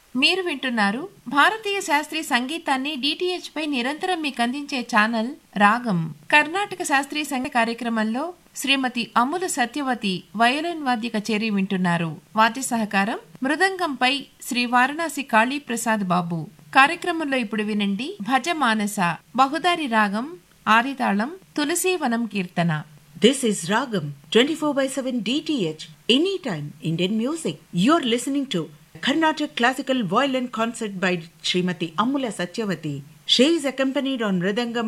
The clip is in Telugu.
మీరు వింటున్నారు భారతీయ శాస్త్రీయ సంగీతాన్ని డిటిహెచ్ పై నిరంతరం మీకు అందించే ఛానల్ రాగం కర్ణాటక శాస్త్రీయ సంగీత కార్యక్రమంలో శ్రీమతి అమ్ముల సత్యవతి వయోలిన్ వాద్య కచేరీ వింటున్నారు వాద్య సహకారం మృదంగంపై శ్రీ వారణాసి కాళీ ప్రసాద్ బాబు కార్యక్రమంలో ఇప్పుడు వినండి భజ మానస బహుదారి రాగం ఆదితాళం తులసీవనం కీర్తన This is Ragam 24 by 7 DTH. Anytime Indian music. You're listening to Carnatic Classical Violin Concert by Srimati Amula Satyavati. She is accompanied on Mridangam